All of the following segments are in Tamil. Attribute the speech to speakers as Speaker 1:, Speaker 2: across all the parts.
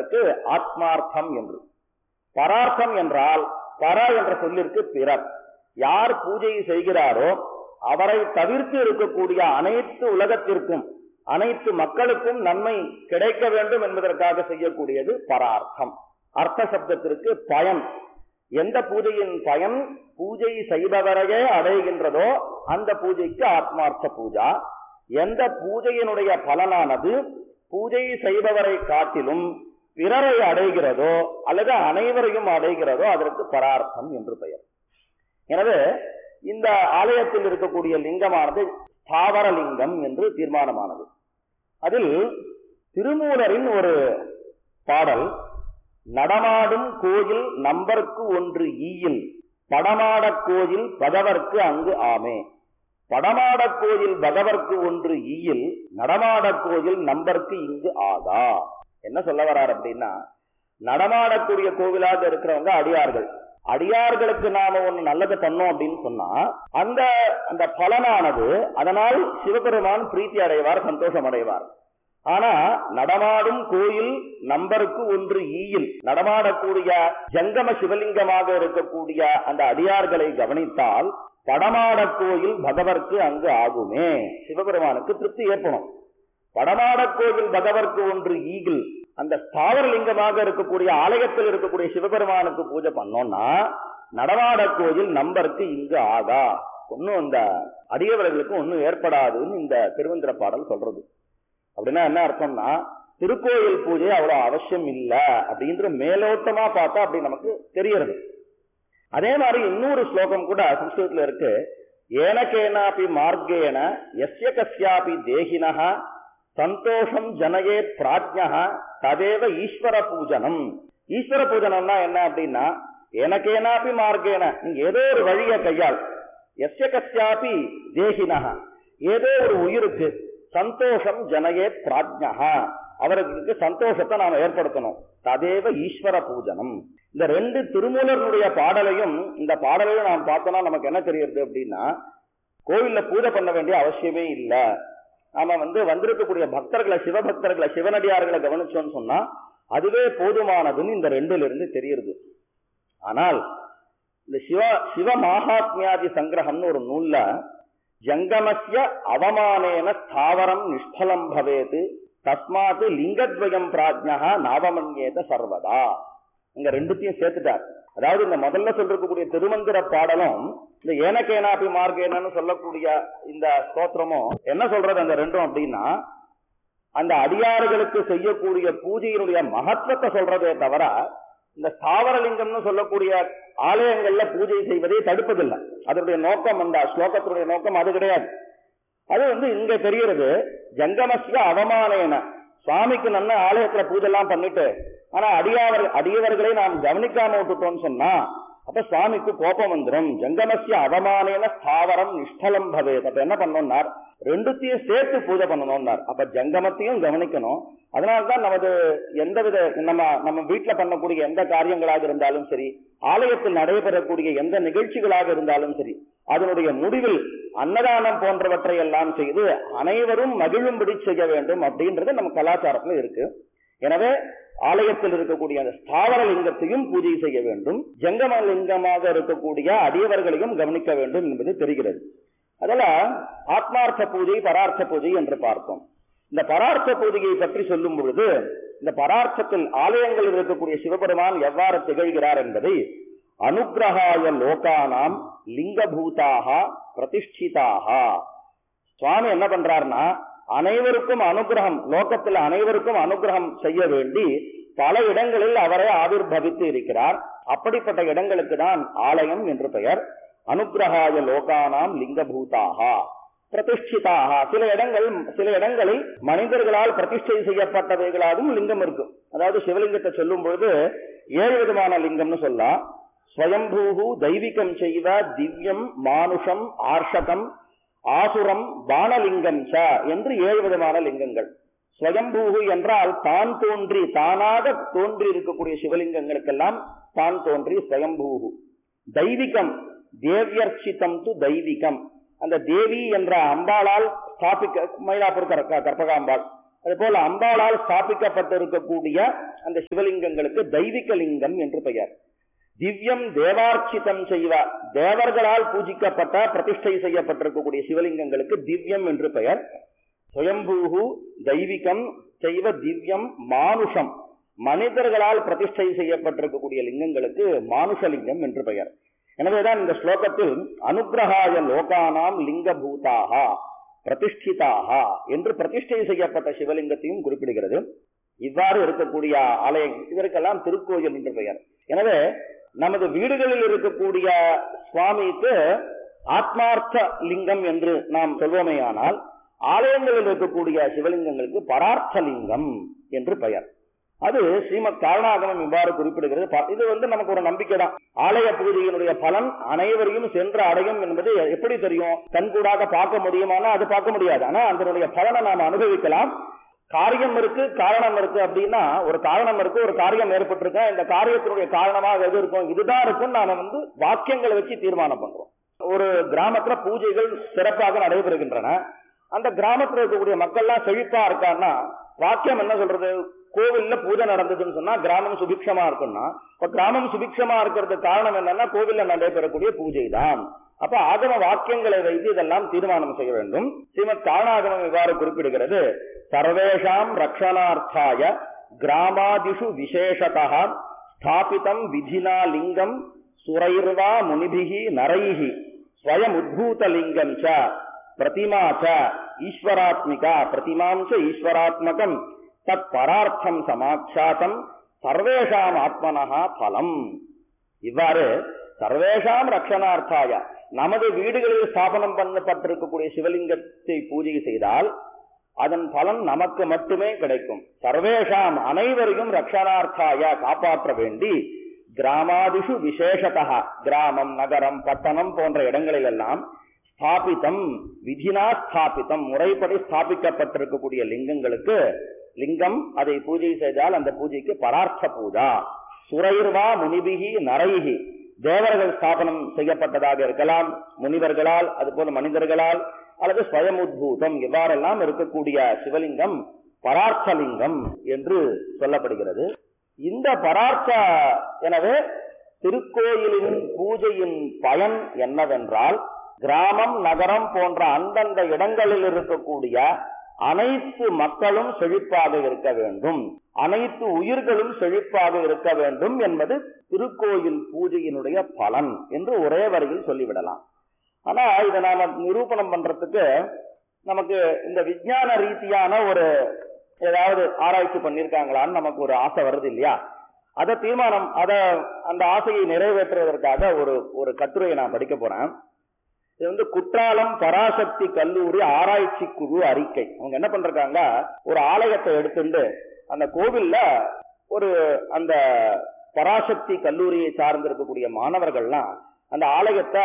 Speaker 1: என்பதற்கு ஆத்மார்த்தம் என்று பரார்த்தம் என்றால் பர என்ற சொல்லிற்கு பிறர் யார் பூஜை செய்கிறாரோ அவரை தவிர்த்து இருக்கக்கூடிய அனைத்து உலகத்திற்கும் அனைத்து மக்களுக்கும் நன்மை கிடைக்க வேண்டும் என்பதற்காக செய்யக்கூடியது பரார்த்தம் அர்த்த சப்தத்திற்கு பயன் எந்த பூஜையின் பயன் பூஜை செய்பவரையே அடைகின்றதோ அந்த பூஜைக்கு ஆத்மார்த்த பூஜா எந்த பூஜையினுடைய பலனானது பூஜை செய்பவரை காட்டிலும் பிறரை அடைகிறதோ அல்லது அனைவரையும் அடைகிறதோ அதற்கு பரார்த்தம் என்று பெயர் எனவே இந்த ஆலயத்தில் இருக்கக்கூடிய லிங்கமானது ஸ்தாவர லிங்கம் என்று தீர்மானமானது அதில் திருமூலரின் ஒரு பாடல் நடமாடும் கோயில் நம்பர்க்கு ஒன்று ஈயில் படமாடக் கோயில் பதவர்க்கு அங்கு ஆமே படமாடக் கோயில் பகவர்க்கு ஒன்று ஈயில் நடமாடக் கோயில் நம்பர்க்கு இங்கு ஆகா என்ன சொல்ல வரார் அப்படின்னா நடமாடக்கூடிய கோவிலாக இருக்கிறவங்க அடியார்கள் அடியார்களுக்கு நாம ஒண்ணு நல்லது பண்ணோம் அப்படின்னு சொன்னா அந்த அந்த பலனானது அதனால் சிவபெருமான் பிரீத்தி அடைவார் சந்தோஷம் அடைவார் ஆனா நடமாடும் கோயில் நம்பருக்கு ஒன்று ஈயில் நடமாடக்கூடிய ஜங்கம சிவலிங்கமாக இருக்கக்கூடிய அந்த அடியார்களை கவனித்தால் படமாட கோயில் பகவர்க்கு அங்கு ஆகுமே சிவபெருமானுக்கு திருப்தி ஏற்படும் படமாட கோயில் பகவர்க்கு ஒன்று ஈகில் அந்த ஸ்தாவர லிங்கமாக இருக்கக்கூடிய ஆலயத்தில் இருக்கக்கூடிய சிவபெருமானுக்கு பூஜை பண்ணோம்னா நடமாட கோயில் நம்பருக்கு இங்கு ஆகா ஒன்னும் அந்த அடியவர்களுக்கு ஒன்னும் ஏற்படாதுன்னு இந்த திருவந்திர பாடல் சொல்றது அப்படின்னா என்ன அர்த்தம்னா திருக்கோயில் பூஜை அவ்வளவு அவசியம் இல்ல அப்படின்ற மேலோட்டமா பார்த்தா அப்படி நமக்கு தெரியறது அதே மாதிரி இன்னொரு ஸ்லோகம் கூட சம்ஸ்கிருதத்துல இருக்கு ஏனகேனாபி மார்க்கேன எஸ்ய கஸ்யாபி தேகினஹ சந்தோஷம் ஜனயே பிராஜ்யா ததேவ ஈஸ்வர பூஜனம் ஈஸ்வர பூஜனம்னா என்ன அப்படின்னா எனக்கேனாபி மார்க்கேன நீங்க ஏதோ ஒரு வழியை கையால் எஸ்ய கஸ்யாபி தேகினஹ ஏதோ ஒரு உயிருக்கு சந்தோஷம் ஜனயே பிராஜ்யா அவருக்கு சந்தோஷத்தை நாம ஏற்படுத்தணும் ததேவ ஈஸ்வர பூஜனம் இந்த ரெண்டு திருமூலர்களுடைய பாடலையும் இந்த பாடலையும் நாம் பார்த்தோம்னா நமக்கு என்ன தெரியுது அப்படின்னா கோவில்ல பூஜை பண்ண வேண்டிய அவசியமே இல்ல நாம வந்து வந்திருக்கக்கூடிய பக்தர்களை சிவபக்தர்களை சிவனடியார்களை கவனிச்சோம்னு சொன்னா அதுவே போதுமானதுன்னு இந்த ரெண்டுல இருந்து தெரியுது ஆனால் இந்த சிவ சிவ மகாத்மியாதி சங்கிரகம்னு ஒரு நூல்ல ஜங்கமஸ்ய அவமானேன ஸ்தாவரம் நிஷ்பலம் பவேது தஸ்மாத்து லிங்கத்வயம் பிராஜ்யா நாவமன்யேத சர்வதா இங்க ரெண்டுத்தையும் சேர்த்துட்டார் அதாவது இந்த முதல்ல சொல்றக்கூடிய திருமந்திர பாடலும் இந்த ஏனக்கேனாபி மார்க்கேனன்னு சொல்லக்கூடிய இந்த ஸ்தோத்திரமும் என்ன சொல்றது அந்த ரெண்டும் அப்படின்னா அந்த அடியாறுகளுக்கு செய்யக்கூடிய பூஜையினுடைய மகத்துவத்தை சொல்றதே தவிர இந்த ஸ்தாவரலிங்கம்னு சொல்லக்கூடிய ஆலயங்கள்ல பூஜை செய்வதை தடுப்பதில்லை அதனுடைய நோக்கம் அந்த ஸ்லோகத்தினுடைய நோக்கம் அது கிடையாது அது வந்து இங்க தெரிகிறது ஜங்கமஸ்ய அவமானேன சுவாமிக்கு நல்ல ஆலயத்துல பூஜை எல்லாம் பண்ணிட்டு ஆனா அடியாவர் அடியவர்களை நாம் கவனிக்காம விட்டுட்டோம்னு சொன்னா அப்ப சுவாமிக்கு கோபம் வந்துடும் ஜங்கமஸ்ய அவமானேன ஸ்தாவரம் நிஷ்டலம் பவேத் அப்ப என்ன பண்ணோம்னார் ரெண்டுத்தையும் சேர்த்து பூஜை பண்ணணும்னார் அப்ப ஜங்கமத்தையும் கவனிக்கணும் அதனால்தான் நமது எந்தவித நம்ம நம்ம வீட்டுல பண்ணக்கூடிய எந்த காரியங்களாக இருந்தாலும் சரி ஆலயத்தில் நடைபெறக்கூடிய எந்த நிகழ்ச்சிகளாக இருந்தாலும் சரி அதனுடைய முடிவில் அன்னதானம் போன்றவற்றை எல்லாம் செய்து அனைவரும் மகிழும்படி செய்ய வேண்டும் அப்படின்றது நம்ம கலாச்சாரத்துல இருக்கு எனவே ஆலயத்தில் இருக்கக்கூடிய அந்த ஸ்தாவர லிங்கத்தையும் பூஜை செய்ய வேண்டும் ஜங்கம லிங்கமாக இருக்கக்கூடிய அடியவர்களையும் கவனிக்க வேண்டும் என்பது தெரிகிறது அதில் ஆத்மார்த்த பூஜை பரார்த்த பூஜை என்று பார்த்தோம் இந்த பரார்த்த பூஜையை பற்றி சொல்லும் பொழுது இந்த பரார்த்தத்தில் ஆலயங்களில் இருக்கக்கூடிய சிவபெருமான் எவ்வாறு திகழ்கிறார் என்பதை அனுகிரகாய லோகானாம் லிங்கபூதாக பிரதிஷ்டிதாக சுவாமி என்ன பண்றாருன்னா அனைவருக்கும் அனுகிரகம் லோகத்தில் அனைவருக்கும் அனுகிரகம் செய்ய வேண்டி பல இடங்களில் அவரை ஆவிர்வவித்து இருக்கிறார் அப்படிப்பட்ட இடங்களுக்கு தான் ஆலயம் என்று பெயர் அனுகிரகாய லோகானாம் லிங்கபூதாக பிரதிஷ்டிதாக சில இடங்கள் சில இடங்களில் மனிதர்களால் பிரதிஷ்டை செய்யப்பட்டவைகளாகவும் லிங்கம் இருக்கும் அதாவது சிவலிங்கத்தை சொல்லும் பொழுது ஏழு விதமான லிங்கம்னு சொல்லலாம் ஸ்வயம்பூகு தெய்வீகம் செய்வ திவ்யம் மானுஷம் ஆர்ஷகம் ஆசுரம் பானலிங்கம் ச என்று ஏழு விதமான லிங்கங்கள் ஸ்வயம்பூகு என்றால் தான் தோன்றி தானாக தோன்றி இருக்கக்கூடிய சிவலிங்கங்களுக்கெல்லாம் தான் தோன்றி ஸ்வயம்பூகு தெய்வீகம் தேவியர்ச்சிதம் து தெய்வீகம் அந்த தேவி என்ற அம்பாளால் ஸ்தாபிக்க மயிலாப்பூர் கற்பகாம்பாள் அதுபோல அம்பாளால் ஸ்தாபிக்கப்பட்டிருக்கக்கூடிய அந்த சிவலிங்கங்களுக்கு தெய்வீக லிங்கம் என்று பெயர் திவ்யம் தேவார்ச்சிதம் செய்வ தேவர்களால் பூஜிக்கப்பட்ட பிரதிஷ்டை செய்யப்பட்டிருக்கக்கூடிய சிவலிங்கங்களுக்கு திவ்யம் என்று பெயர் சுயம்பூகு தெய்வீகம் செய்வ திவ்யம் மானுஷம் மனிதர்களால் பிரதிஷ்டை செய்யப்பட்டிருக்கக்கூடிய லிங்கங்களுக்கு மானுஷலிங்கம் என்று பெயர் எனவேதான் இந்த ஸ்லோகத்தில் அனுகிரகாய லோகானாம் லிங்கபூதாக பிரதிஷ்டிதாக என்று பிரதிஷ்டை செய்யப்பட்ட சிவலிங்கத்தையும் குறிப்பிடுகிறது இவ்வாறு இருக்கக்கூடிய ஆலயம் இதற்கெல்லாம் திருக்கோயில் என்று பெயர் எனவே நமது வீடுகளில் இருக்கக்கூடிய சுவாமிக்கு ஆத்மார்த்த லிங்கம் என்று நாம் சொல்வோமேயானால் ஆலயங்களில் இருக்கக்கூடிய சிவலிங்கங்களுக்கு பரார்த்த லிங்கம் என்று பெயர் அது ஸ்ரீமத் காரணாகமம் இவ்வாறு குறிப்பிடுகிறது ப- இது வந்து நமக்கு ஒரு நம்பிக்கை தான் ஆலய பூஜையினுடைய பலன் அனைவரையும் சென்று அடையும் என்பது எப்படி தெரியும் கண்கூடாக பார்க்க முடியுமானா அது பார்க்க முடியாது ஆனா அதனுடைய பலனை நாம் அனுபவிக்கலாம் காரியம் இருக்கு காரணம் இருக்கு அப்படின்னா ஒரு காரணம் இருக்கு ஒரு காரியம் ஏற்பட்டிருக்கா இந்த காரியத்தினுடைய காரணமாக எது இருக்கும் இதுதான் இருக்கும் நாம வந்து வாக்கியங்களை வச்சு தீர்மானம் பண்றோம் ஒரு கிராமத்துல பூஜைகள் சிறப்பாக நடைபெறுகின்றன அந்த கிராமத்துல இருக்கக்கூடிய மக்கள்லாம் செழிப்பா இருக்கான்னா வாக்கியம் என்ன சொல்றது கோவில்ல பூஜை நடந்ததுன்னு சொன்னா கிராமம் சுபிக்ஷமா இருக்கும்னா இப்ப கிராமம் சுபிக்ஷமா இருக்கிறதுக்கு காரணம் என்னன்னா கோவில்ல நடைபெறக்கூடிய பூஜை தான் அப்ப ஆகம வாக்கியங்களை வைத்து இதெல்லாம் தீர்மானம் செய்ய வேண்டும் ஸ்ரீமத் காரணாகமம் இவ்வாறு குறிப்பிடுகிறது சர்வேஷாம் ரக்ஷணார்த்தாய கிராமாதிஷு விசேஷதா ஸ்தாபிதம் விதினா லிங்கம் சுரைர்வா முனிபிகி நரைஹி ஸ்வயம் உத்பூத லிங்கம் ச பிரதிமா ச ஈஸ்வராத்மிகா பிரதிமாம் ச ஈஸ்வராத்மகம் தத் பரார்த்தம் சமாட்சாத்தம் சர்வேஷாம் ஆத்மனஹா பலம் இவ்வாறு சர்வேஷாம் ரக்ஷணார்த்தாய நமது வீடுகளில் ஸ்தாபனம் பண்ணப்பட்டிருக்கக்கூடிய சிவலிங்கத்தை பூஜை செய்தால் அதன் பலன் நமக்கு மட்டுமே கிடைக்கும் சர்வேஷாம் அனைவரையும் ரக்ஷணார்த்தாய காப்பாற்ற வேண்டி கிராமாதிஷு விசேஷதா கிராமம் நகரம் பட்டணம் போன்ற இடங்களில் எல்லாம் ஸ்தாபிதம் விதினா ஸ்தாபிதம் முறைப்படி ஸ்தாபிக்கப்பட்டிருக்கக்கூடிய லிங்கங்களுக்கு லிங்கம் அதை பூஜை செய்தால் அந்த பூஜைக்கு பரார்த்த பூஜா சுரைர்வா முனிபிகி நரைகி தேவர்கள் ஸ்தாபனம் செய்யப்பட்டதாக இருக்கலாம் முனிவர்களால் அதுபோல மனிதர்களால் அல்லது ஸ்வயம் உத்பூதம் இவ்வாறெல்லாம் இருக்கக்கூடிய சிவலிங்கம் பரார்த்தலிங்கம் என்று சொல்லப்படுகிறது இந்த பரார்த்த எனவே திருக்கோயிலின் பூஜையின் பயன் என்னவென்றால் கிராமம் நகரம் போன்ற அந்தந்த இடங்களில் இருக்கக்கூடிய அனைத்து மக்களும் செழிப்பாக இருக்க வேண்டும் அனைத்து உயிர்களும் செழிப்பாக இருக்க வேண்டும் என்பது திருக்கோயில் பூஜையினுடைய பலன் என்று ஒரே வரியில் சொல்லிவிடலாம் ஆனா இதை நாம நிரூபணம் பண்றதுக்கு நமக்கு இந்த விஞ்ஞான ரீதியான ஒரு ஏதாவது ஆராய்ச்சி பண்ணிருக்காங்களான்னு நமக்கு ஒரு ஆசை வருது இல்லையா அத தீர்மானம் அத அந்த ஆசையை நிறைவேற்றுவதற்காக ஒரு ஒரு கட்டுரையை நான் படிக்க போறேன் இது வந்து குற்றாலம் பராசக்தி கல்லூரி ஆராய்ச்சி குழு அறிக்கை அவங்க என்ன பண்றாங்க ஒரு ஆலயத்தை எடுத்துட்டு அந்த கோவில்ல ஒரு அந்த பராசக்தி கல்லூரியை சார்ந்து இருக்கக்கூடிய மாணவர்கள்லாம் அந்த ஆலயத்தை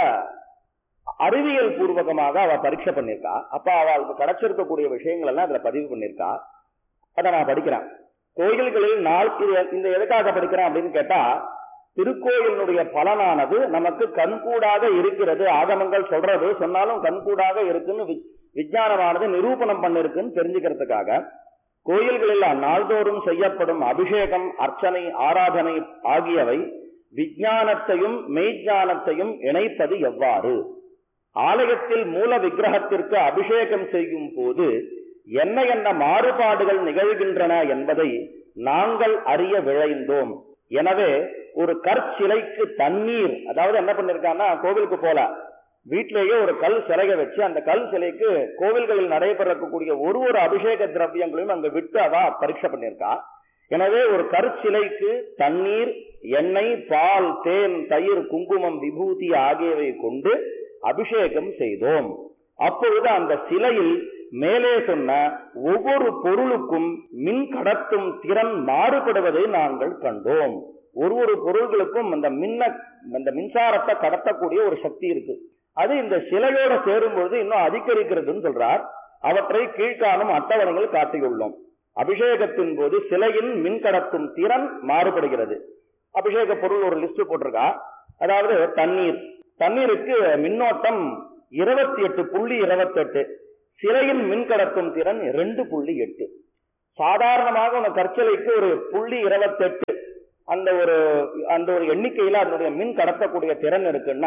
Speaker 1: அறிவியல் பூர்வகமாக அவ பரீட்சை பண்ணிருக்கா அப்ப அவளுக்கு கிடைச்சிருக்கக்கூடிய விஷயங்கள் எல்லாம் அதுல பதிவு பண்ணிருக்கா அதை நான் படிக்கிறேன் கோயில்களில் நாள் இது- இந்த எதுக்காக படிக்கிறேன் அப்படின்னு கேட்டா திருக்கோயிலினுடைய பலனானது நமக்கு கண்கூடாக இருக்கிறது ஆகமங்கள் சொல்றது சொன்னாலும் கண்கூடாக இருக்குன்னு வி- விஞ்ஞானமானது நிரூபணம் பண்ணிருக்குன்னு தெரிஞ்சுக்கிறதுக்காக கோயில்களில் நாள்தோறும் செய்யப்படும் அபிஷேகம் அர்ச்சனை ஆராதனை ஆகியவை விஞ்ஞானத்தையும் மெய்ஞானத்தையும் இணைப்பது எவ்வாறு ஆலயத்தில் மூல விக்கிரகத்திற்கு அபிஷேகம் செய்யும் போது என்ன என்ன மாறுபாடுகள் நிகழ்கின்றன என்பதை நாங்கள் அறிய விழைந்தோம் எனவே ஒரு கற்சிலைக்கு தண்ணீர் அதாவது என்ன பண்ணிருக்காங்கன்னா கோவிலுக்கு போல வீட்டிலேயே ஒரு கல் சிலையை வச்சு அந்த கல் சிலைக்கு கோவில்களில் நடைபெறக்கூடிய ஒரு ஒரு அபிஷேக திரவியங்களையும் அங்க விட்டு அவ பரீட்சை பண்ணியிருக்கா எனவே ஒரு கற்சிலைக்கு தண்ணீர் எண்ணெய் பால் தேன் தயிர் குங்குமம் விபூதி ஆகியவை கொண்டு அபிஷேகம் செய்தோம் அப்பொழுது அந்த சிலையில் மேலே சொன்ன ஒவ்வொரு பொருளுக்கும் மின் கடத்தும் திறன் மாறுபடுவதை நாங்கள் கண்டோம் ஒரு ஒரு பொருள்களுக்கும் அந்த மின்ன அந்த மின்சாரத்தை கடத்தக்கூடிய ஒரு சக்தி இருக்கு அது இந்த சிலையோட சேரும்பொழுது இன்னும் அதிகரிக்கிறதுன்னு சொல்றார் அவற்றை கீழ்காணும் அட்டவணைகள் காட்டியுள்ளோம் அபிஷேகத்தின் போது சிலையின் மின் கடத்தும் திறன் மாறுபடுகிறது அபிஷேக பொருள் ஒரு லிஸ்ட் போட்டிருக்கா அதாவது தண்ணீர் தண்ணீருக்கு மின்னோட்டம் இருபத்தி எட்டு புள்ளி இருபத்தி எட்டு சிலையின் மின் கடத்தும் திறன் ரெண்டு புள்ளி எட்டு சாதாரணமாக உனக்கு கற்சலைக்கு ஒரு புள்ளி இருபத்தெட்டு அந்த ஒரு அந்த ஒரு எண்ணிக்கையில அதனுடைய மின் கடத்தக்கூடிய திறன் இருக்குன்னா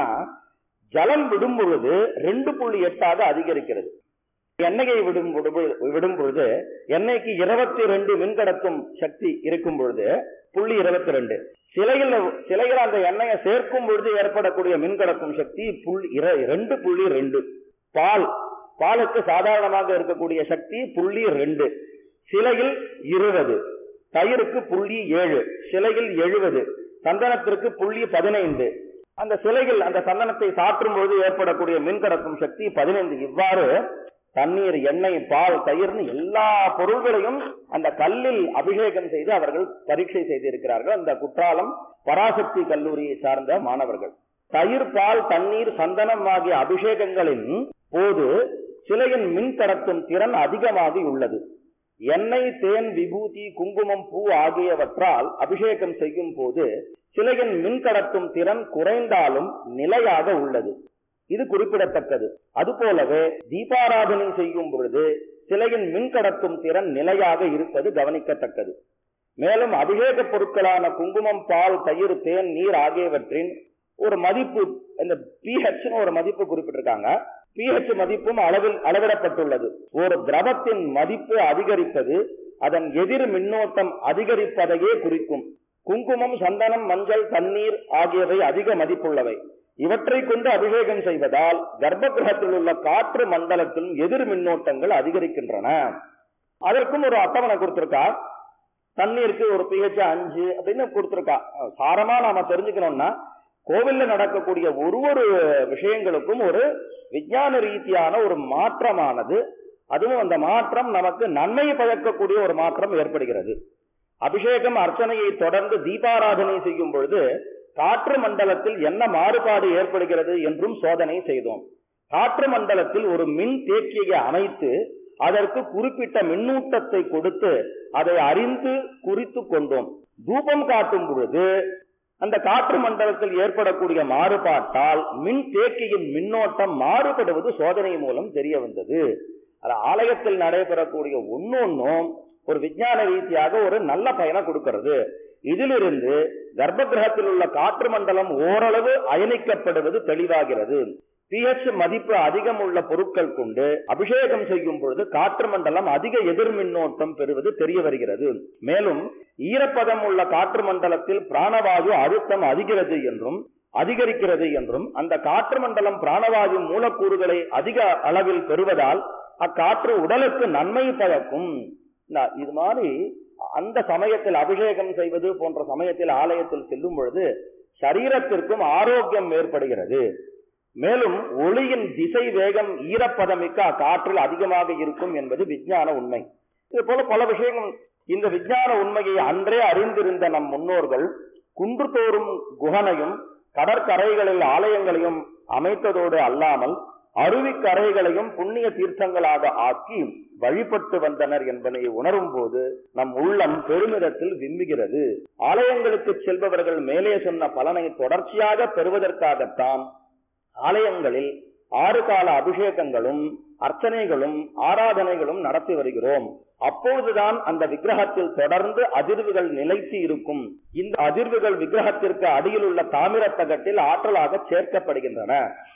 Speaker 1: ஜலம் விடும் பொழுது ரெண்டு புள்ளி எட்டாக அதிகரிக்கிறது எண்ணெயை விடும் பொழுது விடும் பொழுது எண்ணெய்க்கு இருபத்தி ரெண்டு மின் கடத்தும் சக்தி இருக்கும் பொழுது புள்ளி இருபத்தி ரெண்டு சிலையில் சிலையில் அந்த எண்ணெயை சேர்க்கும் பொழுது ஏற்படக்கூடிய மின் கடத்தும் சக்தி புள்ளி இர- ரெண்டு புள்ளி ரெண்டு பால் பாலுக்கு சாதாரணமாக இருக்கக்கூடிய சக்தி புள்ளி ரெண்டு சிலையில் இருபது தயிருக்கு புள்ளி ஏழு சிலையில் எழுபது சந்தனத்திற்கு புள்ளி பதினைந்து அந்த சிலையில் அந்த சந்தனத்தை சாற்றும் பொழுது ஏற்படக்கூடிய மின் கடத்தும் சக்தி பதினைந்து இவ்வாறு தண்ணீர் எண்ணெய் பால் தயிர்னு எல்லா பொருள்களையும் அந்த கல்லில் அபிஷேகம் செய்து அவர்கள் பரீட்சை செய்திருக்கிறார்கள் அந்த குற்றாலம் பராசக்தி கல்லூரியை சார்ந்த மாணவர்கள் தயிர் பால் தண்ணீர் சந்தனம் ஆகிய அபிஷேகங்களின் போது சிலையின் மின் கடத்தும் திறன் அதிகமாகி உள்ளது எண்ணெய் தேன் விபூதி குங்குமம் பூ ஆகியவற்றால் அபிஷேகம் செய்யும் போது சிலையின் மின் கடத்தும் திறன் குறைந்தாலும் நிலையாக உள்ளது இது குறிப்பிடத்தக்கது அதுபோலவே தீபாராதனை செய்யும் பொழுது சிலையின் மின் கடத்தும் திறன் நிலையாக இருப்பது கவனிக்கத்தக்கது மேலும் அபிஷேக பொருட்களான குங்குமம் பால் தயிர் தேன் நீர் ஆகியவற்றின் ஒரு மதிப்பு இந்த pH னு ஒரு மதிப்பு குறிப்பிட்டிருக்காங்க pH மதிப்பும் அளவில் அளவிடப்பட்டுள்ளது ஒரு திரவத்தின் மதிப்பு அதிகரிப்பது அதன் எதிர் மின்னோட்டம் அதிகரிப்பதையே குறிக்கும் குங்குமம் சந்தனம் மஞ்சள் தண்ணீர் ஆகியவை அதிக மதிப்புள்ளவை இவற்றை கொண்டு அபிஷேகம் செய்வதால் கர்ப்ப கிரகத்தில் உள்ள காற்று மண்டலத்திலும் எதிர் மின்னோட்டங்கள் அதிகரிக்கின்றன அதற்கும் ஒரு அட்டவணை கொடுத்திருக்கா தண்ணீருக்கு ஒரு pH அஞ்சு அப்படின்னு கொடுத்திருக்கா சாரமா நாம தெரிஞ்சுக்கணும்னா கோவில்ல நடக்கக்கூடிய ஒரு ஒரு விஷயங்களுக்கும் ஒரு விஞ்ஞான ரீதியான ஒரு மாற்றமானது அதுவும் அந்த மாற்றம் நமக்கு நன்மை பயக்கக்கூடிய ஒரு மாற்றம் ஏற்படுகிறது அபிஷேகம் அர்ச்சனையை தொடர்ந்து தீபாராதனை செய்யும் பொழுது காற்று மண்டலத்தில் என்ன மாறுபாடு ஏற்படுகிறது என்றும் சோதனை செய்தோம் காற்று மண்டலத்தில் ஒரு மின் தேக்கியை அமைத்து அதற்கு குறிப்பிட்ட மின்னூட்டத்தை கொடுத்து அதை அறிந்து குறித்து கொண்டோம் தூபம் காட்டும் பொழுது அந்த காற்று மண்டலத்தில் ஏற்படக்கூடிய மாறுபாட்டால் மின் தேக்கியின் மின்னோட்டம் மாறுபடுவது சோதனை மூலம் தெரிய வந்தது அது ஆலயத்தில் நடைபெறக்கூடிய ஒன்னொன்னும் ஒரு விஞ்ஞான ரீதியாக ஒரு நல்ல பயனை கொடுக்கிறது இதிலிருந்து கர்ப்ப கிரகத்தில் உள்ள காற்று மண்டலம் ஓரளவு அயனிக்கப்படுவது தெளிவாகிறது pH மதிப்பு அதிகம் உள்ள பொருட்கள் கொண்டு அபிஷேகம் செய்யும் பொழுது காற்று மண்டலம் அதிக எதிர் மின்னோட்டம் பெறுவது தெரிய வருகிறது மேலும் ஈரப்பதம் உள்ள காற்று மண்டலத்தில் பிராணவாயு அழுத்தம் அதிகிறது என்றும் அதிகரிக்கிறது என்றும் அந்த காற்று மண்டலம் பிராணவாயு மூலக்கூறுகளை அதிக அளவில் பெறுவதால் அக்காற்று உடலுக்கு நன்மை பயக்கும் நா- இது மாதிரி அந்த சமயத்தில் அபிஷேகம் செய்வது போன்ற சமயத்தில் ஆலயத்தில் செல்லும் பொழுது சரீரத்திற்கும் ஆரோக்கியம் ஏற்படுகிறது மேலும் ஒளியின் திசை வேகம் ஈரப்பதமிக்க அக்காற்றில் அதிகமாக இருக்கும் என்பது விஞ்ஞான உண்மை இது போல பல விஷயங்கள் இந்த விஞ்ஞான உண்மையை அன்றே அறிந்திருந்த நம் முன்னோர்கள் குன்றுதோறும் குகனையும் கடற்கரைகளில் ஆலயங்களையும் அமைத்ததோடு அல்லாமல் அருவிக்கரைகளையும் புண்ணிய தீர்த்தங்களாக ஆக்கி வழிபட்டு வந்தனர் என்பதை உணரும் போது நம் உள்ளம் பெருமிதத்தில் விம்முகிறது ஆலயங்களுக்கு செல்பவர்கள் மேலே சொன்ன பலனை தொடர்ச்சியாக பெறுவதற்காகத்தான் ஆலயங்களில் ஆறு கால அபிஷேகங்களும் அர்ச்சனைகளும் ஆராதனைகளும் நடத்தி வருகிறோம் அப்பொழுதுதான் அந்த விக்கிரகத்தில் தொடர்ந்து அதிர்வுகள் நிலைத்து இருக்கும் இந்த அதிர்வுகள் விக்கிரகத்திற்கு அடியில் உள்ள தாமிரத்தகட்டில் ஆற்றலாக சேர்க்கப்படுகின்றன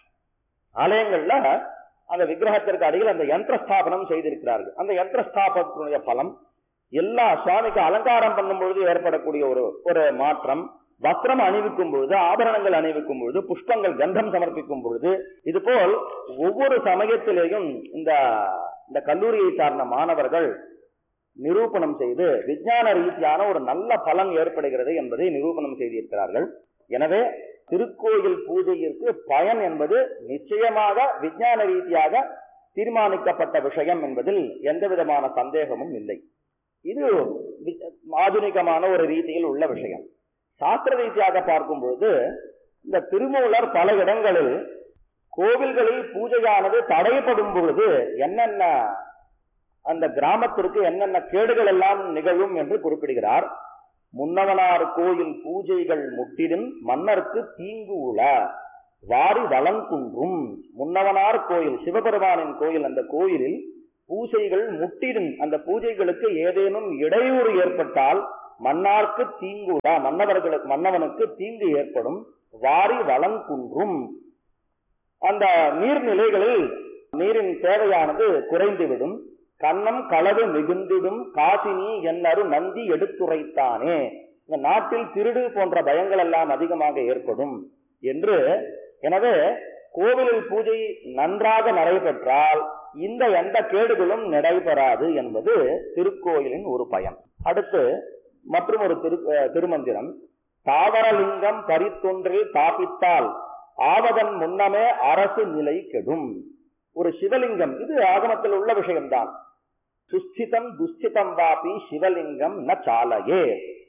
Speaker 1: ஆலயங்கள்ல அந்த விக்கிரகத்திற்கு அடியில் அந்த யந்திர ஸ்தாபனம் செய்திருக்கிறார்கள் அந்த யந்திர ஸ்தாபனத்தினுடைய பலம் எல்லா சுவாமிக்கு அலங்காரம் பண்ணும் பொழுது ஏற்படக்கூடிய ஒரு ஒரு மாற்றம் வஸ்திரம் அணிவிக்கும் பொழுது ஆபரணங்கள் அணிவிக்கும் பொழுது புஷ்பங்கள் கந்தம் சமர்ப்பிக்கும் பொழுது இது போல் ஒவ்வொரு சமயத்திலேயும் இந்த இந்த கல்லூரியை சார்ந்த மாணவர்கள் நிரூபணம் செய்து விஞ்ஞான ரீதியான ஒரு நல்ல பலன் ஏற்படுகிறது என்பதை நிரூபணம் செய்திருக்கிறார்கள் எனவே திருக்கோயில் பூஜையிற்கு பயன் என்பது நிச்சயமாக விஞ்ஞான ரீதியாக தீர்மானிக்கப்பட்ட விஷயம் என்பதில் எந்த விதமான சந்தேகமும் இல்லை இது வி- ஆதுனிகமான ஒரு ரீதியில் உள்ள விஷயம் சாஸ்திர ரீதியாக பார்க்கும் பொழுது இந்த திருமூலர் பல இடங்களில் கோவில்களில் பூஜையானது தடைப்படும் பொழுது என்னென்ன அந்த கிராமத்திற்கு என்னென்ன கேடுகள் எல்லாம் நிகழும் என்று குறிப்பிடுகிறார் முன்னவனார் கோயில் பூஜைகள் முட்டிடின் மன்னருக்கு தீங்கு உள வாரி வளங்குன்றும் முன்னவனார் கோயில் சிவபெருமானின் கோயில் அந்த கோயிலில் பூஜைகள் முட்டிடும் அந்த பூஜைகளுக்கு ஏதேனும் இடையூறு ஏற்பட்டால் மன்னார்க்கு தீங்குடா மன்னவர்களுக்கு மன்னவனுக்கு தீங்கு ஏற்படும் வாரி வளங்குன்றும் அந்த நீர்நிலைகளில் நீரின் தேவையானது குறைந்துவிடும் கண்ணம் களவு மிகுந்திடும் காசினி என்னரு நந்தி எடுத்துரைத்தானே இந்த நாட்டில் திருடு போன்ற பயங்கள் எல்லாம் அதிகமாக ஏற்படும் என்று எனவே கோவிலில் பூஜை நன்றாக நடைபெற்றால் இந்த எந்த கேடுகளும் நடைபெறாது என்பது திருக்கோயிலின் ஒரு பயன் அடுத்து மற்றும் ஒரு திரு அஹ் திருமந்திரம் தாவரலிங்கம் பரித்தொன்றில் தாப்பித்தால் ஆவதன் முன்னமே அரசு நிலை கெடும் ஒரு சிவலிங்கம் இது ஆகமத்தில் உள்ள விஷயம்தான் சுஸ்திதம் துஸ்திதம் வாபி சிவலிங்கம் ந சாலையே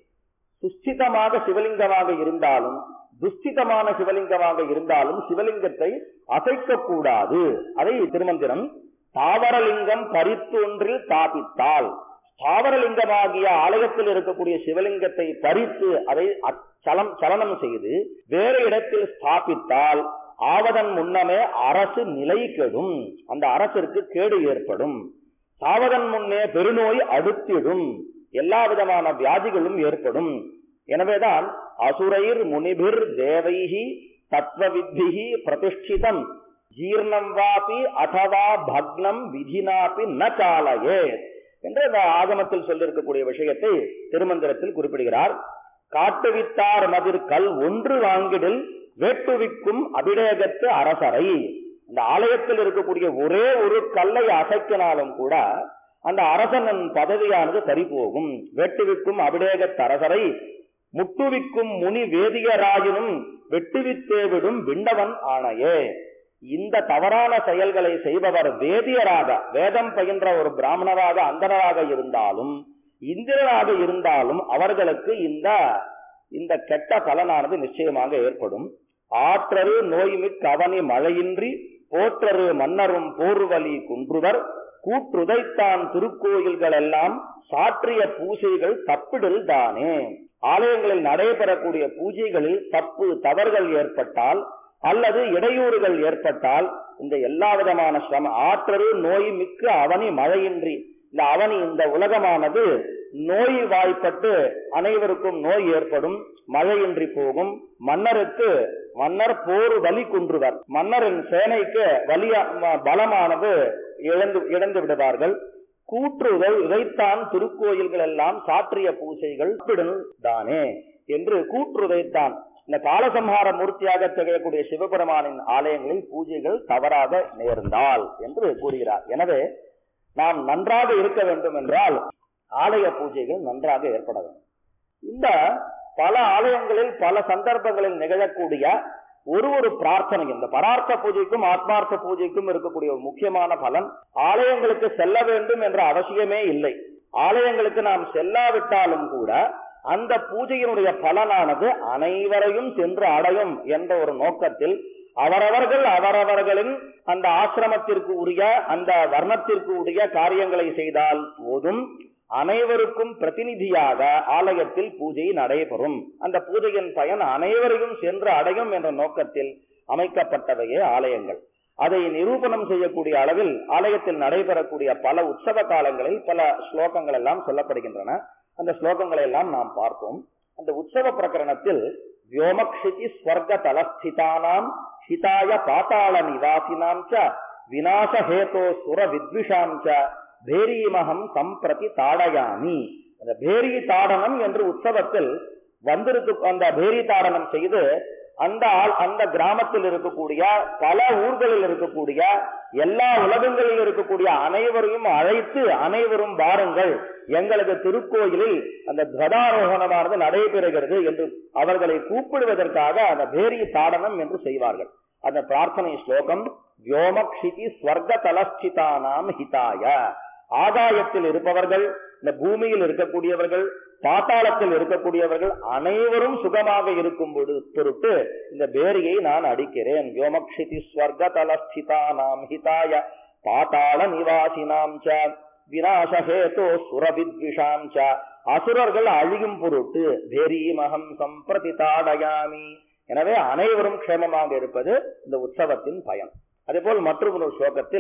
Speaker 1: சுஸ்திதமாக சிவலிங்கமாக இருந்தாலும் துஸ்திதமான சிவலிங்கமாக இருந்தாலும் சிவலிங்கத்தை அசைக்க கூடாது அதை திருமந்திரம் தாவரலிங்கம் பறித்தொன்றில் தாபித்தால் தாவரலிங்கமாகிய ஆலயத்தில் இருக்கக்கூடிய சிவலிங்கத்தை பறித்து அதை சலம் சலனம் செய்து வேறு இடத்தில் ஸ்தாபித்தால் ஆவதன் முன்னமே அரசு நிலை கெடும் அந்த அரசிற்கு கேடு ஏற்படும் சாவதன் முன்னே பெருநோய் அடுத்திடும் எல்லா விதமான வியாதிகளும் ஏற்படும் எனவேதான் அசுரைர் முனிபிர் தேவைஹி தத்வவித்திஹி பிரதிஷ்டிதம் ஜீர்ணம் வாபி அதவா பக்னம் விதினாபி ந சாலையே என்று இந்த ஆகமத்தில் சொல்லியிருக்கக்கூடிய விஷயத்தை திருமந்திரத்தில் குறிப்பிடுகிறார் காட்டுவித்தார் மதிர் கல் ஒன்று வாங்கிடில் வேட்டுவிக்கும் அபிடேகத்து அரசரை இந்த ஆலயத்தில் இருக்கக்கூடிய ஒரே ஒரு கல்லை அசைக்கினாலும் கூட அந்த அரசனின் பதவியானது சரிபோகும் வெட்டுவிக்கும் அபிடேகத்து அரசரை முட்டுவிக்கும் முனி வேதியராயினும் வெட்டுவித்தேவிடும் விண்டவன் ஆணையே இந்த தவறான செயல்களை செய்பவர் வேதியராக வேதம் பயின்ற ஒரு பிராமணராக அந்தனராக இருந்தாலும் இந்திரராக இருந்தாலும் அவர்களுக்கு இந்த இந்த கெட்ட பலனானது நிச்சயமாக ஏற்படும் ஆற்றரு நோய்மிக் அவனி மழையின்றி போற்றரு மன்னரும் போர்வலி குன்றுவர் கூற்றுதைத்தான் திருக்கோயில்கள் எல்லாம் சாற்றிய பூசைகள் தப்பிடல் தானே ஆலயங்களில் நடைபெறக்கூடிய பூஜைகளில் தப்பு தவறுகள் ஏற்பட்டால் அல்லது இடையூறுகள் ஏற்பட்டால் இந்த எல்லா விதமான சிரம ஆற்றரு நோய் மிக்க அவனி மழையின்றி இந்த அவனி இந்த உலகமானது நோய் வாய்ப்பட்டு அனைவருக்கும் நோய் ஏற்படும் மழையின்றி போகும் மன்னருக்கு மன்னர் போர் வலி குன்றுவர் மன்னரின் சேனைக்கு வலிய பலமானது இழந்து இழந்து விடுவார்கள் கூற்றுதல் இதைத்தான் திருக்கோயில்கள் எல்லாம் சாற்றிய பூசைகள் தானே என்று கூற்றுதைத்தான் இந்த காலசம்ஹார மூர்த்தியாக திகழக்கூடிய சிவபெருமானின் ஆலயங்களில் பூஜைகள் தவறாக நேர்ந்தால் என்று கூறுகிறார் எனவே நாம் நன்றாக இருக்க வேண்டும் என்றால் ஆலய பூஜைகள் நன்றாக ஏற்பட வேண்டும் இந்த பல ஆலயங்களில் பல சந்தர்ப்பங்களில் நிகழக்கூடிய ஒரு ஒரு பிரார்த்தனை இந்த பரார்த்த பூஜைக்கும் ஆத்மார்த்த பூஜைக்கும் இருக்கக்கூடிய ஒரு முக்கியமான பலன் ஆலயங்களுக்கு செல்ல வேண்டும் என்ற அவசியமே இல்லை ஆலயங்களுக்கு நாம் செல்லாவிட்டாலும் கூட அந்த பூஜையினுடைய பலனானது அனைவரையும் சென்று அடையும் என்ற ஒரு நோக்கத்தில் அவரவர்கள் அவரவர்களின் அந்த ஆசிரமத்திற்கு உரிய அந்த வர்ணத்திற்கு உரிய காரியங்களை செய்தால் போதும் அனைவருக்கும் பிரதிநிதியாக ஆலயத்தில் பூஜை நடைபெறும் அந்த பூஜையின் பயன் அனைவரையும் சென்று அடையும் என்ற நோக்கத்தில் அமைக்கப்பட்டவையே ஆலயங்கள் அதை நிரூபணம் செய்யக்கூடிய அளவில் ஆலயத்தில் நடைபெறக்கூடிய பல உற்சவ காலங்களில் பல ஸ்லோகங்கள் எல்லாம் சொல்லப்படுகின்றன அந்த ஸ்லோகங்களை எல்லாம் நாம் பார்த்தோம் அந்த உற்சவ பிரகரணத்தில் வியோமக்ஷிதி ஸ்வர்க தலஸ்திதானாம் ஹிதாய பாத்தாள நிவாசினாம் ச விநாசஹேதோ சுர வித்விஷாம் ச பேரீமகம் சம்பிரதி தாடயாமி அந்த பேரி தாடனம் என்று உற்சவத்தில் வந்திருக்கு அந்த பேரி தாடனம் செய்து அந்த அந்த கிராமத்தில் இருக்கக்கூடிய பல ஊர்களில் இருக்கக்கூடிய எல்லா உலகங்களில் இருக்கக்கூடிய அனைவரையும் அழைத்து அனைவரும் வாருங்கள் எங்களது திருக்கோயிலில் அந்த கதாரோகணமானது நடைபெறுகிறது என்று அவர்களை கூப்பிடுவதற்காக அந்த பேரி தாடனம் என்று செய்வார்கள் அந்த பிரார்த்தனை ஸ்லோகம் வியோமக்ஷிதி ஸ்வர்க தலஸ்திதானாம் ஹிதாய ஆகாயத்தில் இருப்பவர்கள் இந்த பூமியில் இருக்கக்கூடியவர்கள் பாத்தாளத்தில் இருக்கக்கூடியவர்கள் அனைவரும் சுகமாக இருக்கும் பொருட்டு இந்த பேரியை நான் அடிக்கிறேன் வியோமக்ஷிதி ஸ்வர்க தலஸ்திதானாம் ஹிதாய பாத்தாள நிவாசினாம் ச விநாசஹேதோ சுரவித்விஷாம் ச அசுரர்கள் அழியும் பொருட்டு பேரீமகம் சம்பிரதி தாடயாமி எனவே அனைவரும் க்ஷேமமாக இருப்பது இந்த உற்சவத்தின் பயன் அதேபோல் மற்றொரு ஸ்லோகத்தில்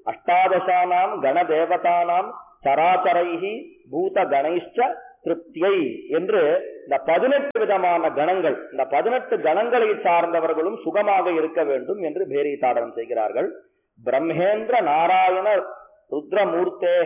Speaker 1: அஷ்டாதசானாம் கணதேவதானாம் சராச்சரைஹி பூத கணைஷ்ட திருப்தியை என்று இந்த பதினெட்டு விதமான கணங்கள் இந்த பதினெட்டு கணங்களை சார்ந்தவர்களும் சுகமாக இருக்க வேண்டும் என்று பேரிதாடனம் செய்கிறார்கள் பிரம்மேந்திர நாராயண ருத்ரமூர்த்தேக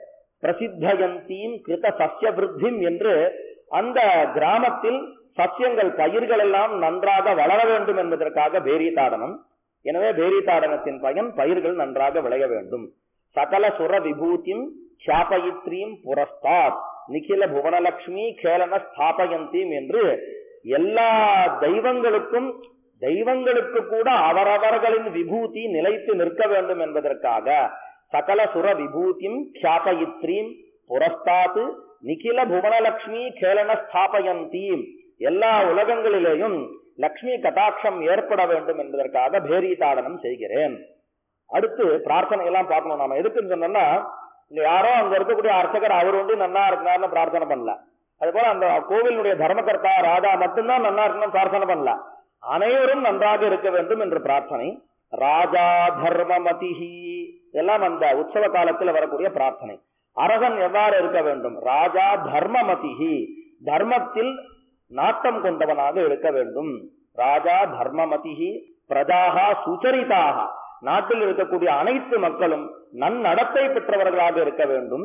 Speaker 1: பிரசித்தயந்தீம் கிருத சஸ்ய விருத்திம் என்று அந்த கிராமத்தில் சஸ்யங்கள் பயிர்கள் எல்லாம் நன்றாக வளர வேண்டும் என்பதற்காக பேரிதாடனம் எனவே பேரிதாடனத்தின் பயன் பயிர்கள் நன்றாக விளைய வேண்டும் சகல சுர விபூதிம் சாபயித்ரீம் புரஸ்தாத் நிகில புவனலட்சுமி கேலன ஸ்தாபயந்தீம் என்று எல்லா தெய்வங்களுக்கும் தெய்வங்களுக்கு கூட அவரவர்களின் விபூதி நிலைத்து நிற்க வேண்டும் என்பதற்காக சகல சுர விபூதிம் கியாபயித்ரீம் புரஸ்தாத்து நிகில புவனலட்சுமி கேலன ஸ்தாபயந்தீம் எல்லா உலகங்களிலேயும் லக்ஷ்மி கட்டாட்சம் ஏற்பட வேண்டும் என்பதற்காக பேரிதாடனம் செய்கிறேன் அடுத்து பிரார்த்தனை எல்லாம் பார்க்கணும் நாம எதுக்குன்னு சொன்னோம்னா இங்க யாரோ அங்க இருக்கக்கூடிய அர்ச்சகர் அவர் வந்து நன்னா இருந்தாருன்னு பிரார்த்தனை பண்ணல அது போல அந்த கோவிலுடைய தர்மகர்த்தா ராஜா மட்டும்தான் நன்னா இருக்கணும் பிரார்த்தனை பண்ணல அனைவரும் நன்றாக இருக்க வேண்டும் என்று பிரார்த்தனை ராஜா தர்மமதிஹி எல்லாம் அந்த உற்சவ காலத்தில் வரக்கூடிய பிரார்த்தனை அரசன் எவ்வாறு இருக்க வேண்டும் ராஜா தர்மமதிஹி தர்மத்தில் நாட்டம் கொண்டவனாக இருக்க வேண்டும் ராஜா தர்மமதிஹி பிரஜாகா சுச்சரிதாக நாட்டில் இருக்கக்கூடிய அனைத்து மக்களும் நன்னடத்தை பெற்றவர்களாக இருக்க வேண்டும்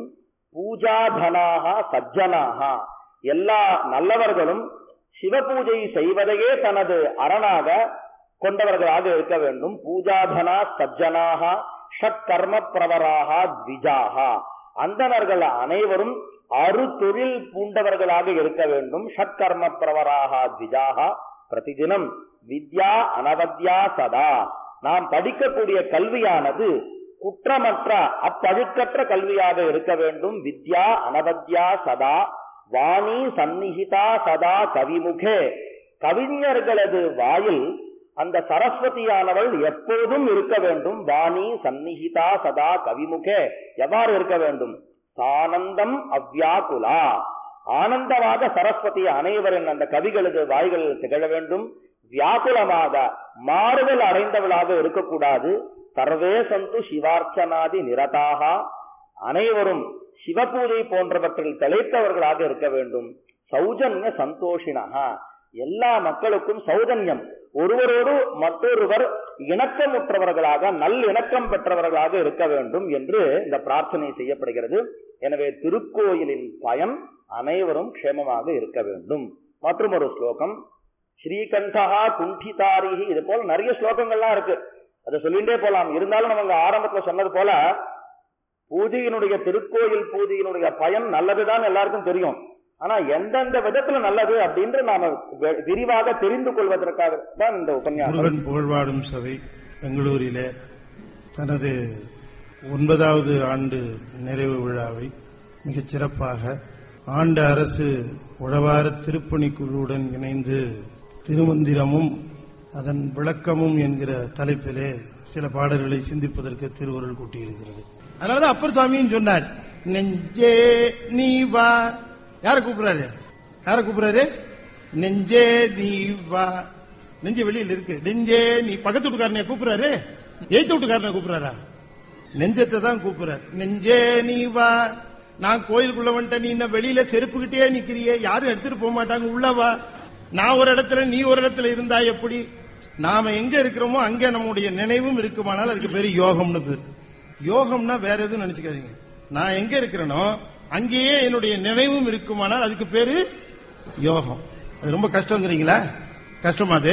Speaker 1: பூஜாதனாக சஜ்ஜனாக எல்லா நல்லவர்களும் சிவ பூஜை செய்வதையே தனது அரணாக கொண்டவர்களாக இருக்க வேண்டும் பூஜாதனா சஜ்ஜனாக ஷட்கர்ம பிரவராக த்விஜாக அந்தணர்கள் அனைவரும் அறு தொழில் பூண்டவர்களாக இருக்க வேண்டும் ஷட்கர்ம பிரவராக த்விஜாக பிரதிதினம் வித்யா அனவத்யா சதா நாம் படிக்கக்கூடிய கல்வியானது குற்றமற்ற அப்பழுக்கற்ற கல்வியாக இருக்க வேண்டும் வித்யா அனவத்யா சதா வாணி சந்நிகிதா சதா கவிமுகே கவிஞர்களது வாயில் அந்த சரஸ்வதியானவள் எப்போதும் இருக்க வேண்டும் வாணி சந்நிகிதா சதா கவிமுகே எவ்வாறு இருக்க வேண்டும் சானந்தம் அவ்யாகுலா ஆனந்தமாக சரஸ்வதி அனைவரின் அந்த கவிகளது வாய்களில் திகழ வேண்டும் வியாகுலமாக மாறுதல் அடைந்தவளாக இருக்கக்கூடாது சர்வே சந்து சிவார்ச்சனாதி நிரதாக அனைவரும் சிவபூஜை போன்றவற்றில் திளைத்தவர்களாக இருக்க வேண்டும் சௌஜன்ய சந்தோஷினகா எல்லா மக்களுக்கும் சௌஜன்யம் ஒருவரோடு மற்றொருவர் இணக்கமுற்றவர்களாக நல்லிணக்கம் பெற்றவர்களாக இருக்க வேண்டும் என்று இந்த பிரார்த்தனை செய்யப்படுகிறது எனவே திருக்கோயிலின் பயன் அனைவரும் க்ஷேமமாக இருக்க வேண்டும் மற்றும் ஒரு ஸ்லோகம் ஸ்ரீகண்டா குண்டிதாரிகி இது போல நிறைய ஸ்லோகங்கள்லாம் இருக்கு அதை சொல்லிட்டே போலாம் இருந்தாலும் நம்ம ஆரம்பத்துல சொன்னது போல பூஜையினுடைய திருக்கோயில் பூஜையினுடைய பயன் நல்லதுதான் எல்லாருக்கும் தெரியும் ஆனா எந்தெந்த விதத்துல நல்லது அப்படின்னு நாம வெ- விரிவாக தெரிந்து கொள்வதற்காக தான் இந்த உபன்யாசம்
Speaker 2: முருகன் புகழ்வாடும் சபை பெங்களூரிலே தனது ஒன்பதாவது ஆண்டு நிறைவு விழாவை மிகச் சிறப்பாக ஆண்டு அரசு உழவார திருப்பணிக்குழுவுடன் இணைந்து திருமந்திரமும் அதன் விளக்கமும் என்கிற தலைப்பிலே சில பாடல்களை சிந்திப்பதற்கு திருவுருள் கூட்டியிருக்கிறது அதனாலதான் அப்பர் சாமியும் சொன்னார் நெஞ்சே நீ வா யார கூப்பிடுறாரு யார கூப்பிடுறாரு நெஞ்சே நீ வா நெஞ்சு வெளியில இருக்கு நெஞ்சே நீ பக்கத்து வீட்டுக்காரனை கூப்பிடுறாரு எய்த்து வீட்டுக்காரனை கூப்பிடுறாரா நெஞ்சத்தை தான் கூப்பிடுறாரு நெஞ்சே நீ வா நான் கோயிலுக்குள்ள வந்துட்டேன் நீ இன்னும் வெளியில செருப்புக்கிட்டே நிக்கிறியே யாரும் எடுத்துட்டு போக மாட்டாங்க உள்ள வா நான் ஒரு இடத்துல நீ ஒரு இடத்துல இருந்தா எப்படி நாம எங்க இருக்கிறோமோ அங்க நம்முடைய நினைவும் இருக்குமானால் அதுக்கு பேரு யோகம்னு பேரு யோகம்னா வேற எதுவும் நினைச்சுக்காதீங்க நான் எங்க இருக்கிறேனோ அங்கேயே என்னுடைய நினைவும் இருக்குமானால் அதுக்கு பேரு யோகம் அது ரொம்ப கஷ்டங்கிறீங்களா கஷ்டமா அது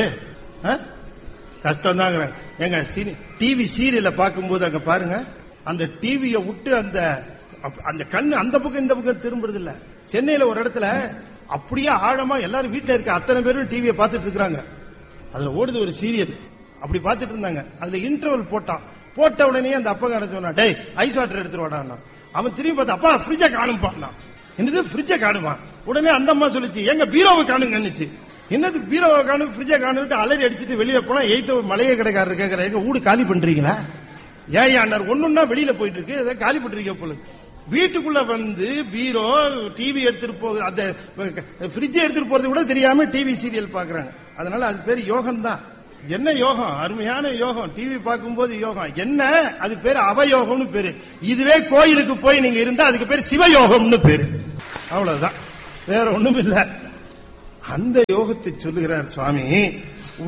Speaker 2: கஷ்டம் தான் எங்க டிவி சீரியல பார்க்கும்போது அங்க பாருங்க அந்த டிவியை விட்டு அந்த அப்ப- அந்த கண்ணு அந்த பக்கம் இந்த பக்கம் திரும்புறது இல்ல சென்னையில ஒரு இடத்துல அப்படியே ஆழமா எல்லாரும் வீட்டுல இருக்க அத்தனை பேரும் டிவியை பார்த்துட்டு இருக்காங்க அதுல ஓடுது ஒரு சீரியல் அப்படி பார்த்துட்டு இருந்தாங்க அதுல இன்டர்வல் போட்டான் போட்ட உடனே அந்த அப்பகாரன் சொன்னா டேய் ஐஸ் வாட்டர் எடுத்துட்டு வாடான்னா அவன் திரும்பி பார்த்து அப்பா ஃப்ரிட்ஜ காணும்பான்னா என்னது ஃப்ரிட்ஜ காணுமா உடனே அந்த அம்மா சொல்லிச்சு எங்க பீரோவை காணுங்கன்னுச்சு என்னது பீரோவை காணும் ஃப்ரிட்ஜ காணுட்டு அலறி அடிச்சிட்டு வெளியில போனா எய்த்த மளிகை கடைக்காரர் கேக்குற எங்க வீடு காலி பண்றீங்களா ஏன் அண்ணார் ஒண்ணுன்னா வெளியில போயிட்டு இருக்கு ஏதோ காலி பண்றீங்க போல வீட்டுக்குள்ள வந்து பீரோ டிவி எடுத்துட்டு போகுது அந்த ஃப்ரிட்ஜ் எடுத்துட்டு போறது கூட தெரியாம டிவி சீரியல் பாக்குறாங்க அதனால அது பேர் யோகம் தான் என்ன யோகம் அருமையான யோகம் டிவி பார்க்கும்போது யோகம் என்ன அது பேரு அவயோகம்னு பேரு இதுவே கோயிலுக்கு போய் நீங்க இருந்தா அதுக்கு பேரு சிவயோகம்னு பேரு அவ்வளவுதான் வேற ஒண்ணும் இல்ல அந்த யோகத்தை சொல்லுகிறார் சுவாமி